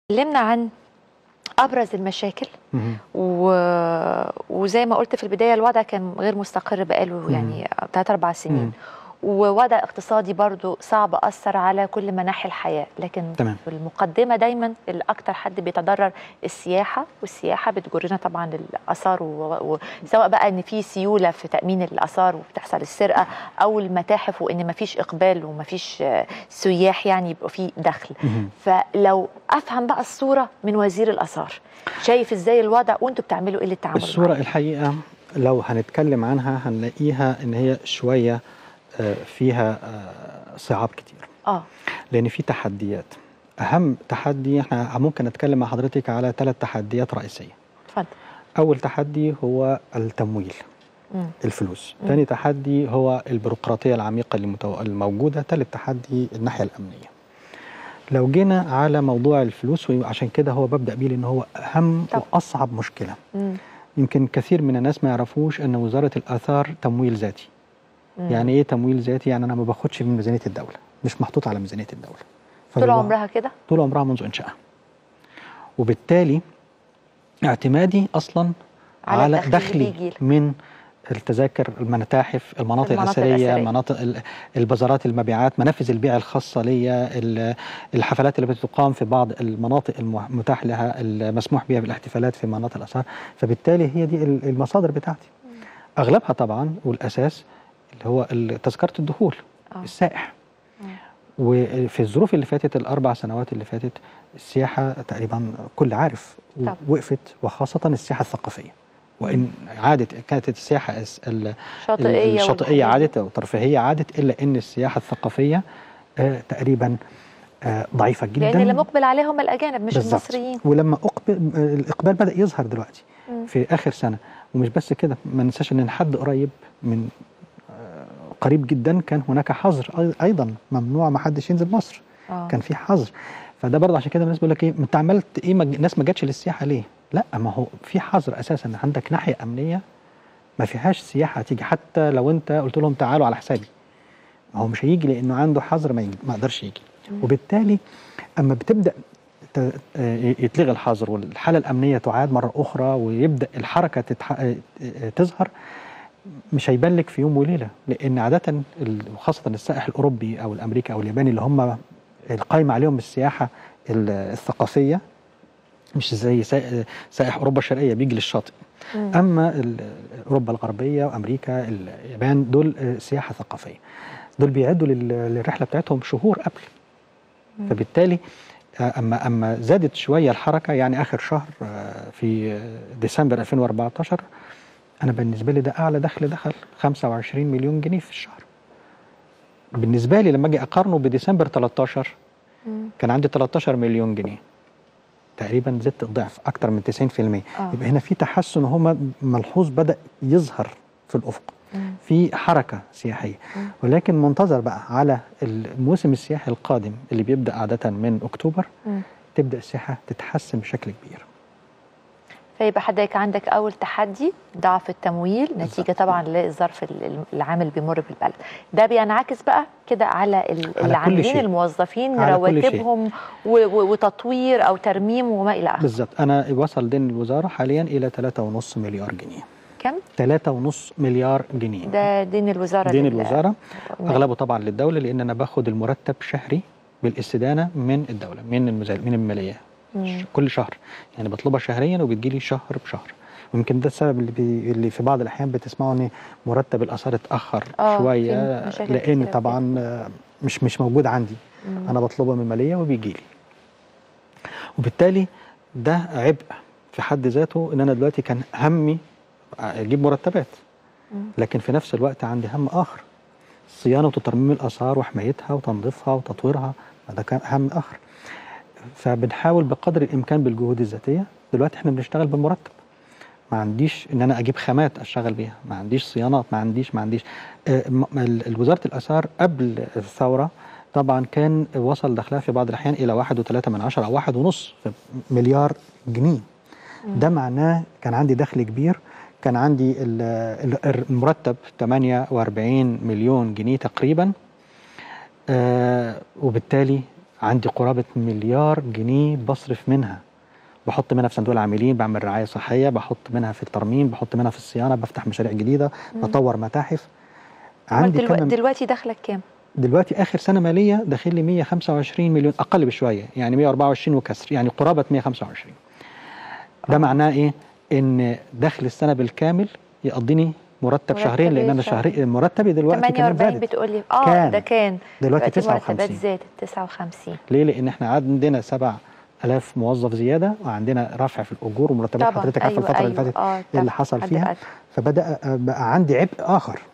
اتكلمنا عن ابرز المشاكل مهم. و... وزي ما قلت في البدايه الوضع كان غير مستقر بقاله يعني ثلاث اربع سنين مم. ووضع اقتصادي برضو صعب اثر على كل مناحي الحياه لكن تمام. في المقدمه دايما الاكثر حد بيتضرر السياحه والسياحه بتجرنا طبعا للاثار و... وسواء بقى ان في سيوله في تامين الاثار وبتحصل السرقه او المتاحف وان ما فيش اقبال وما فيش سياح يعني يبقى في دخل مهم. فلو افهم بقى الصوره من وزير الاثار شايف ازاي الوضع وانتوا بتعملوا ايه للتعامل الصورة معاه؟ الحقيقة لو هنتكلم عنها هنلاقيها ان هي شوية آه، فيها آه، صعاب كتير اه لان في تحديات اهم تحدي احنا ممكن نتكلم مع حضرتك على ثلاث تحديات رئيسية اتفضل اول تحدي هو التمويل مم. الفلوس مم. ثاني تحدي هو البيروقراطية العميقة اللي متو- الموجودة ثالث تحدي الناحية الأمنية لو جينا على موضوع الفلوس وعشان كده هو ببدأ بيه لأن هو أهم طب. وأصعب مشكلة مم. يمكن كثير من الناس ما يعرفوش أن وزارة الآثار تمويل ذاتي مم. يعني إيه تمويل ذاتي؟ يعني أنا ما باخدش من ميزانية الدولة مش محطوط على ميزانية الدولة طول فبيبقى- عمرها كده طول عمرها منذ إنشائها وبالتالي اعتمادي أصلا على على, الدخل اللي دخلي بيجيلك. من التذاكر المتاحف المناطق, المناطق الأثرية الأثرية. مناطق ال- البازارات المبيعات منافذ البيع الخاصة ليا ال- الحفلات اللي بتقام في بعض المناطق المتاح لها المسموح بها بالاحتفالات في مناطق الآثار فبالتالي هي دي ال- المصادر بتاعتي أغلبها طبعا والأساس اللي هو ال- تذكرة الدخول آه. السائح مم. وفي الظروف اللي فاتت الأربع سنوات اللي فاتت السياحة تقريبا كل عارف طب. وقفت وخاصة السياحة الثقافية وإن عادت كانت السياحة الس- ال- شاطئيه الشاطئية والبحرية. عادت أو الترفيهية عادت إلا إن السياحة الثقافية آه تقريبا آه ضعيفة جدا لان اللي مقبل عليهم الاجانب مش بالظبط. المصريين ولما أقبل آه، الإقبال بدأ يظهر دلوقتي مم. في آخر سنة ومش بس كده ما ننساش إن حد قريب من آه، قريب جدا كان هناك حظر أي- أيضا ممنوع ما حدش ينزل مصر آه. كان في حظر فده برضه عشان كده الناس بيقول لك ايه انت عملت ايه ما الناس ما جاتش للسياحه ليه؟ لا ما هو في حظر اساسا عندك ناحيه امنيه ما فيهاش سياحه هتيجي حتى لو انت قلت لهم تعالوا على حسابي ما هو مش هيجي لانه عنده حظر ما, يجي ما يقدرش يجي وبالتالي اما بتبدا ت- آه، يتلغي الحظر والحاله الامنيه تعاد مره اخرى ويبدا الحركه تتح... آه، آه، تظهر مش هيبان لك في يوم وليله لان عاده ال- وخاصه السائح الاوروبي او الامريكي او الياباني اللي هم القايمه عليهم السياحه ال- الثقافيه مش زي سائح, سائح اوروبا الشرقيه بيجي للشاطئ مم. اما ال- اوروبا الغربيه وامريكا اليابان دول آه، سياحه ثقافيه دول بيعدوا لل- للرحله بتاعتهم شهور قبل مم. فبالتالي آه، اما اما زادت شويه الحركه يعني اخر شهر آه، في آه، ديسمبر 2014 انا بالنسبه لي ده اعلى دخل دخل 25 مليون جنيه في الشهر بالنسبه لي لما اجي اقارنه بديسمبر 13 مم. كان عندي 13 مليون جنيه تقريبا زدت الضعف اكتر من 90% آه. يبقى هنا في تحسن هو ملحوظ بدا يظهر في الافق مم. في حركه سياحيه مم. ولكن منتظر بقى على الموسم السياحي القادم اللي بيبدا عاده من اكتوبر مم. تبدا السياحه تتحسن بشكل كبير فيبقى حضرتك عندك اول تحدي ضعف التمويل نتيجه طبعا للظرف ال- العام اللي بيمر بالبلد ده بينعكس بقى كده على ال- كل العاملين شيء. الموظفين على كل شيء. رواتبهم و- و- وتطوير او ترميم وما الى اخره بالظبط انا وصل دين الوزاره حاليا الى 3.5 مليار جنيه كم 3.5 مليار جنيه ده دين الوزاره دين لل- الوزاره المال. اغلبه طبعا للدوله لان انا باخد المرتب شهري بالاستدانه من الدوله من المزال من الماليه مم. كل شهر يعني بطلبها شهريا وبتجيلي شهر بشهر ويمكن ده السبب اللي, بي اللي في بعض الاحيان بتسمعوا ان مرتب الاثار اتاخر آه، في شويه مشاكل لان كتيرة طبعا آه، مش مش موجود عندي مم. انا بطلبه من الماليه وبيجي لي وبالتالي ده عبء في حد ذاته ان انا دلوقتي كان همي اجيب مرتبات مم. لكن في نفس الوقت عندي هم اخر صيانه وترميم الاثار وحمايتها وتنظيفها وتطويرها ده كان هم اخر فبنحاول بقدر الامكان بالجهود الذاتيه دلوقتي احنا بنشتغل بالمرتب ما عنديش ان انا اجيب خامات اشتغل بيها ما عنديش صيانات ما عنديش ما عنديش آه، م- ال- وزاره الاثار قبل الثوره طبعا كان وصل دخلها في بعض الاحيان الى واحد وثلاثة من عشرة او واحد ونص مليار جنيه ده معناه كان عندي دخل كبير كان عندي ال- ال- المرتب 48 مليون جنيه تقريبا آه وبالتالي عندي قرابه مليار جنيه بصرف منها بحط منها في صندوق العاملين بعمل رعايه صحيه بحط منها في الترميم بحط منها في الصيانه بفتح مشاريع جديده بطور متاحف عندي دلو... كم دلوقتي دخلك كام؟ دلوقتي اخر سنه ماليه داخل لي 125 مليون اقل بشويه يعني 124 وكسر يعني قرابه 125 ده معناه ايه ان دخل السنه بالكامل يقضيني مرتب شهرين لان انا شهرين. شهري مرتبي دلوقتي كمان 48 زادت بتقولي اه كان. ده كان دلوقتي مرتبات 59 زادت 59 ليه لان احنا عندنا 7000 موظف زياده وعندنا رفع في الاجور ومرتبات طبعا حضرتك عارفه أيوة الفتره أيوة. اللي فاتت آه إيه اللي طبعاً. حصل حد فيها قد. فبدا بقى عندي عبء اخر